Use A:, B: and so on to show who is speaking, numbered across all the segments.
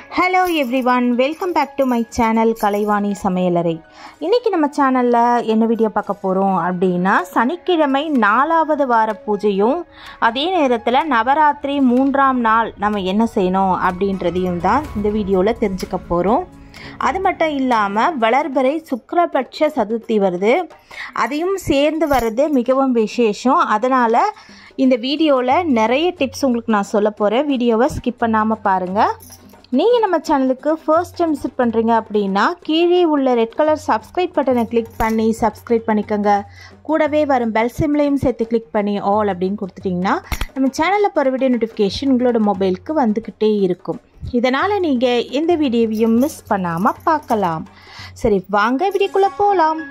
A: Hello everyone welcome back to my channel Kalaivani சமையலறை இன்றைக்கி நம்ம சேனலில் என்ன வீடியோ பார்க்க போகிறோம் அப்படின்னா சனிக்கிழமை நாலாவது வார பூஜையும் அதே நேரத்தில் நவராத்திரி மூன்றாம் நாள் நம்ம என்ன செய்யணும் அப்படின்றதையும் தான் இந்த வீடியோவில் தெரிஞ்சுக்க போகிறோம் அது மட்டும் இல்லாமல் வளர்பறை சுக்ரபட்ச சதுர்த்தி வருது அதையும் சேர்ந்து வர்றது மிகவும் விசேஷம் அதனால் இந்த வீடியோவில் நிறைய டிப்ஸ் உங்களுக்கு நான் சொல்ல போகிறேன் வீடியோவை ஸ்கிப் பண்ணாமல் பாருங்கள் நீங்கள் நம்ம சேனலுக்கு ஃபர்ஸ்ட் டைம் விசிட் பண்ணுறீங்க அப்படின்னா கீழே உள்ள ரெட் கலர் சப்ஸ்கிரைப் பட்டனை கிளிக் பண்ணி சப்ஸ்கிரைப் பண்ணிக்கோங்க கூடவே வரும் பெல் சிம்லையும் சேர்த்து கிளிக் பண்ணி ஆல் அப்படின்னு கொடுத்துட்டிங்கன்னா நம்ம சேனலில் போகிற வீடியோ நோட்டிஃபிகேஷன் உங்களோட மொபைலுக்கு வந்துக்கிட்டே இருக்கும் இதனால் நீங்கள் எந்த வீடியோவையும் மிஸ் பண்ணாமல் பார்க்கலாம் சரி வாங்க வீடியோக்குள்ளே போகலாம்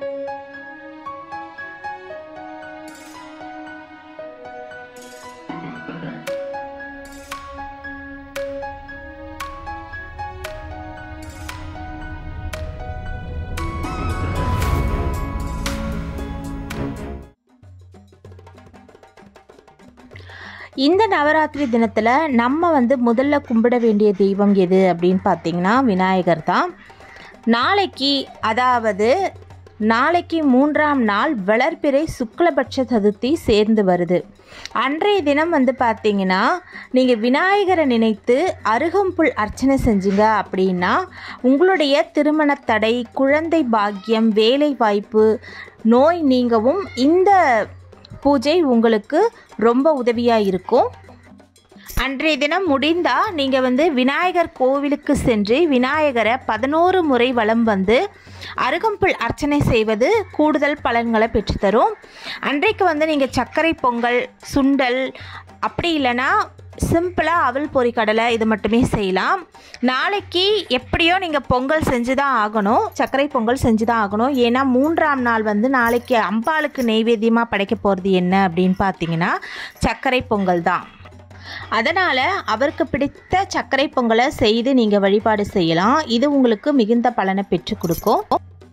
A: இந்த நவராத்திரி தினத்தில் நம்ம வந்து முதல்ல கும்பிட வேண்டிய தெய்வம் எது அப்படின்னு பார்த்தீங்கன்னா விநாயகர் தான் நாளைக்கு அதாவது நாளைக்கு மூன்றாம் நாள் வளர்பிறை சுக்லபட்ச சதுர்த்தி சேர்ந்து வருது அன்றைய தினம் வந்து பார்த்தீங்கன்னா நீங்கள் விநாயகரை நினைத்து அருகம்புல் அர்ச்சனை செஞ்சீங்க அப்படின்னா உங்களுடைய திருமண தடை குழந்தை பாக்கியம் வேலை வாய்ப்பு நோய் நீங்கவும் இந்த பூஜை உங்களுக்கு ரொம்ப உதவியாக இருக்கும் அன்றைய தினம் முடிந்தால் நீங்கள் வந்து விநாயகர் கோவிலுக்கு சென்று விநாயகரை பதினோரு முறை வலம் வந்து அருகம்புல் அர்ச்சனை செய்வது கூடுதல் பலன்களை பெற்றுத்தரும் அன்றைக்கு வந்து நீங்கள் சர்க்கரை பொங்கல் சுண்டல் அப்படி இல்லைன்னா சிம்பிளாக அவல் பொரி கடலை இது மட்டுமே செய்யலாம் நாளைக்கு எப்படியோ நீங்கள் பொங்கல் செஞ்சு தான் ஆகணும் சர்க்கரை பொங்கல் செஞ்சு தான் ஆகணும் ஏன்னா மூன்றாம் நாள் வந்து நாளைக்கு அம்பாளுக்கு நெய்வேத்தியமாக படைக்க போகிறது என்ன அப்படின்னு பார்த்தீங்கன்னா சர்க்கரை பொங்கல் தான் அதனால் அவருக்கு பிடித்த சர்க்கரை பொங்கலை செய்து நீங்கள் வழிபாடு செய்யலாம் இது உங்களுக்கு மிகுந்த பலனை பெற்றுக் கொடுக்கும்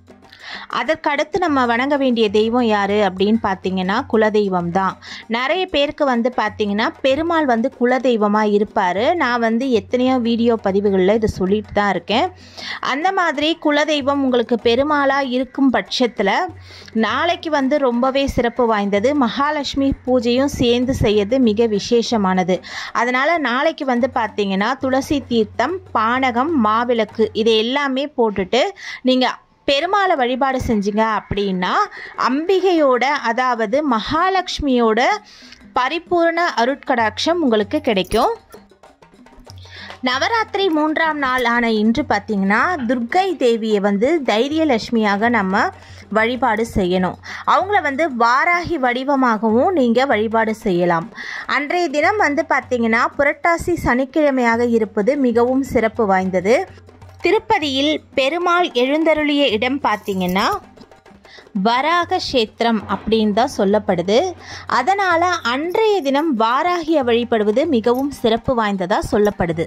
A: அதற்கடுத்து நம்ம வணங்க வேண்டிய தெய்வம் யார் அப்படின்னு பார்த்தீங்கன்னா குலதெய்வம் தான் நிறைய பேருக்கு வந்து பார்த்தீங்கன்னா பெருமாள் வந்து குலதெய்வமாக இருப்பார் நான் வந்து எத்தனையோ வீடியோ பதிவுகளில் இதை சொல்லிட்டு தான் இருக்கேன் அந்த மாதிரி குலதெய்வம் உங்களுக்கு பெருமாளாக இருக்கும் பட்சத்தில் நாளைக்கு வந்து ரொம்பவே சிறப்பு வாய்ந்தது மகாலட்சுமி பூஜையும் சேர்ந்து செய்யறது மிக விசேஷமானது அதனால் நாளைக்கு வந்து பார்த்தீங்கன்னா துளசி தீர்த்தம் பானகம் மாவிளக்கு இது எல்லாமே போட்டுட்டு நீங்கள் பெருமாளை வழிபாடு செஞ்சீங்க அப்படின்னா அம்பிகையோட அதாவது மகாலட்சுமியோட பரிபூர்ண அருட்கடாட்சம் உங்களுக்கு கிடைக்கும் நவராத்திரி மூன்றாம் நாள் ஆன இன்று பார்த்தீங்கன்னா துர்கை தேவியை வந்து தைரியலட்சுமியாக நம்ம வழிபாடு செய்யணும் அவங்கள வந்து வாராகி வடிவமாகவும் நீங்கள் வழிபாடு செய்யலாம் அன்றைய தினம் வந்து பார்த்தீங்கன்னா புரட்டாசி சனிக்கிழமையாக இருப்பது மிகவும் சிறப்பு வாய்ந்தது திருப்பதியில் பெருமாள் எழுந்தருளிய இடம் பார்த்தீங்கன்னா வராக கஷேத்திரம் அப்படின்னு தான் சொல்லப்படுது அதனால் அன்றைய தினம் வாராகிய வழிபடுவது மிகவும் சிறப்பு வாய்ந்ததாக சொல்லப்படுது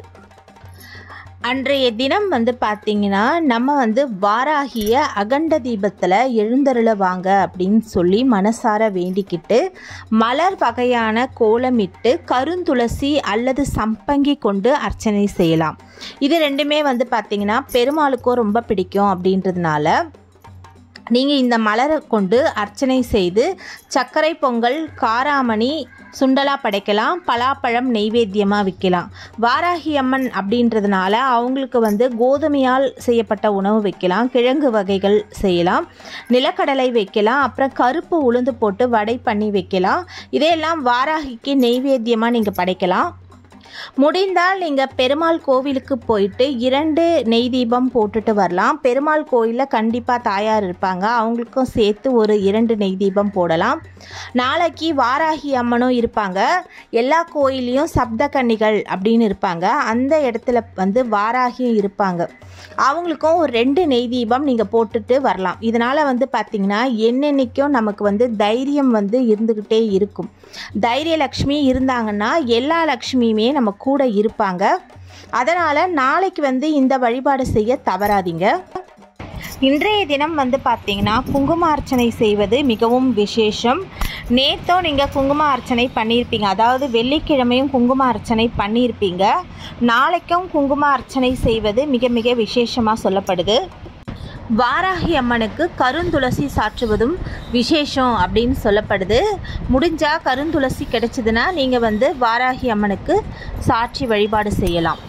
A: அன்றைய தினம் வந்து பார்த்திங்கன்னா நம்ம வந்து வாராகிய அகண்ட தீபத்தில் எழுந்தருள வாங்க அப்படின்னு சொல்லி மனசார வேண்டிக்கிட்டு மலர் வகையான கோலமிட்டு கருந்துளசி அல்லது சம்பங்கி கொண்டு அர்ச்சனை செய்யலாம் இது ரெண்டுமே வந்து பார்த்திங்கன்னா பெருமாளுக்கும் ரொம்ப பிடிக்கும் அப்படின்றதுனால நீங்கள் இந்த மலரை கொண்டு அர்ச்சனை செய்து சர்க்கரை பொங்கல் காராமணி சுண்டலா படைக்கலாம் பலாப்பழம் நெய்வேத்தியமாக விற்கலாம் வாராகி அம்மன் அப்படின்றதுனால அவங்களுக்கு வந்து கோதுமையால் செய்யப்பட்ட உணவு வைக்கலாம் கிழங்கு வகைகள் செய்யலாம் நிலக்கடலை வைக்கலாம் அப்புறம் கருப்பு உளுந்து போட்டு வடை பண்ணி வைக்கலாம் இதையெல்லாம் வாராகிக்கு நெய்வேத்தியமாக நீங்கள் படைக்கலாம் முடிந்தால் நீங்கள் பெருமாள் கோவிலுக்கு போயிட்டு இரண்டு நெய் தீபம் போட்டுட்டு வரலாம் பெருமாள் கோயிலில் கண்டிப்பாக தாயார் இருப்பாங்க அவங்களுக்கும் சேர்த்து ஒரு இரண்டு நெய் தீபம் போடலாம் நாளைக்கு வாராகி அம்மனும் இருப்பாங்க எல்லா கோயிலையும் சப்த கன்னிகள் அப்படின்னு இருப்பாங்க அந்த இடத்துல வந்து வாராகியும் இருப்பாங்க அவங்களுக்கும் ஒரு ரெண்டு நெய் தீபம் நீங்கள் போட்டுட்டு வரலாம் இதனால் வந்து பார்த்திங்கன்னா என்னென்னைக்கும் நமக்கு வந்து தைரியம் வந்து இருந்துக்கிட்டே இருக்கும் தைரிய லக்ஷ்மி இருந்தாங்கன்னா எல்லா லக்ஷ்மியுமே நம்ம கூட இருப்பாங்க அதனால் நாளைக்கு வந்து இந்த வழிபாடு செய்ய தவறாதீங்க இன்றைய தினம் வந்து பார்த்தீங்கன்னா குங்கும அர்ச்சனை செய்வது மிகவும் விசேஷம் நேத்தோ நீங்கள் குங்கும அர்ச்சனை பண்ணியிருப்பீங்க அதாவது வெள்ளிக்கிழமையும் குங்கும அர்ச்சனை பண்ணியிருப்பீங்க நாளைக்கும் குங்கும அர்ச்சனை செய்வது மிக மிக விசேஷமாக சொல்லப்படுது வாராகி அம்மனுக்கு கருந்துளசி சாற்றுவதும் விசேஷம் அப்படின்னு சொல்லப்படுது முடிஞ்சால் கருந்துளசி கிடைச்சதுன்னா நீங்கள் வந்து வாராகி அம்மனுக்கு சாற்றி வழிபாடு செய்யலாம்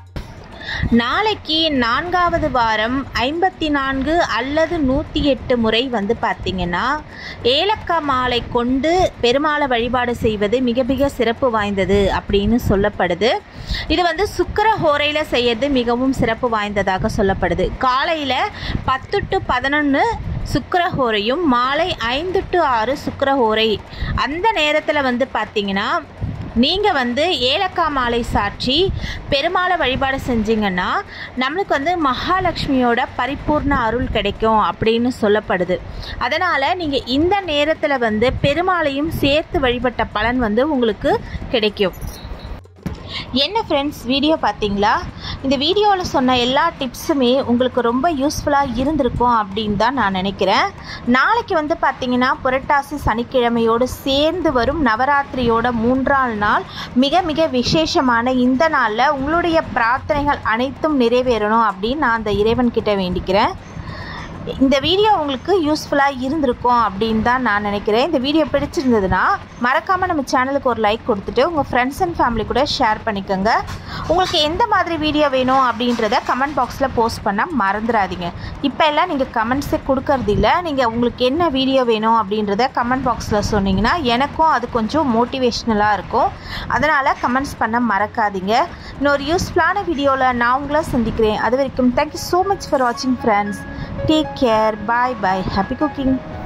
A: நாளைக்கு நான்காவது வாரம் ஐம்பத்தி நான்கு அல்லது நூற்றி எட்டு முறை வந்து பார்த்திங்கன்னா ஏலக்காய் மாலை கொண்டு பெருமாளை வழிபாடு செய்வது மிக மிக சிறப்பு வாய்ந்தது அப்படின்னு சொல்லப்படுது இது வந்து சுக்கர ஹோரையில் செய்யறது மிகவும் சிறப்பு வாய்ந்ததாக சொல்லப்படுது காலையில் பத்து டு பதினொன்று சுக்கரஹோரையும் மாலை ஐந்து டு ஆறு சுக்கரஹோரை அந்த நேரத்தில் வந்து பார்த்தீங்கன்னா நீங்கள் வந்து ஏலக்காய் மாலை சாற்றி பெருமாளை வழிபாடு செஞ்சீங்கன்னா நம்மளுக்கு வந்து மகாலட்சுமியோட பரிபூர்ண அருள் கிடைக்கும் அப்படின்னு சொல்லப்படுது அதனால் நீங்கள் இந்த நேரத்தில் வந்து பெருமாளையும் சேர்த்து வழிபட்ட பலன் வந்து உங்களுக்கு கிடைக்கும் என்ன ஃப்ரெண்ட்ஸ் வீடியோ பார்த்தீங்களா இந்த வீடியோவில் சொன்ன எல்லா டிப்ஸுமே உங்களுக்கு ரொம்ப யூஸ்ஃபுல்லாக இருந்திருக்கும் அப்படின்னு தான் நான் நினைக்கிறேன் நாளைக்கு வந்து பார்த்தீங்கன்னா புரட்டாசி சனிக்கிழமையோடு சேர்ந்து வரும் நவராத்திரியோட மூன்றாம் நாள் மிக மிக விசேஷமான இந்த நாளில் உங்களுடைய பிரார்த்தனைகள் அனைத்தும் நிறைவேறணும் அப்படின்னு நான் அந்த இறைவன்கிட்ட வேண்டிக்கிறேன் இந்த வீடியோ உங்களுக்கு யூஸ்ஃபுல்லாக இருந்திருக்கும் அப்படின்னு தான் நான் நினைக்கிறேன் இந்த வீடியோ பிடிச்சிருந்ததுன்னா மறக்காமல் நம்ம சேனலுக்கு ஒரு லைக் கொடுத்துட்டு உங்கள் ஃப்ரெண்ட்ஸ் அண்ட் ஃபேமிலி கூட ஷேர் பண்ணிக்கோங்க உங்களுக்கு எந்த மாதிரி வீடியோ வேணும் அப்படின்றத கமெண்ட் பாக்ஸில் போஸ்ட் பண்ண மறந்துடாதீங்க இப்போ எல்லாம் நீங்கள் கமெண்ட்ஸே கொடுக்கறது இல்லை நீங்கள் உங்களுக்கு என்ன வீடியோ வேணும் அப்படின்றத கமெண்ட் பாக்ஸில் சொன்னீங்கன்னா எனக்கும் அது கொஞ்சம் மோட்டிவேஷ்னலாக இருக்கும் அதனால் கமெண்ட்ஸ் பண்ண மறக்காதீங்க இன்னொரு யூஸ்ஃபுல்லான வீடியோவில் நான் உங்களை சந்திக்கிறேன் அது வரைக்கும் தேங்க்யூ ஸோ மச் ஃபார் வாட்சிங் friends Take care. Bye bye. Happy cooking.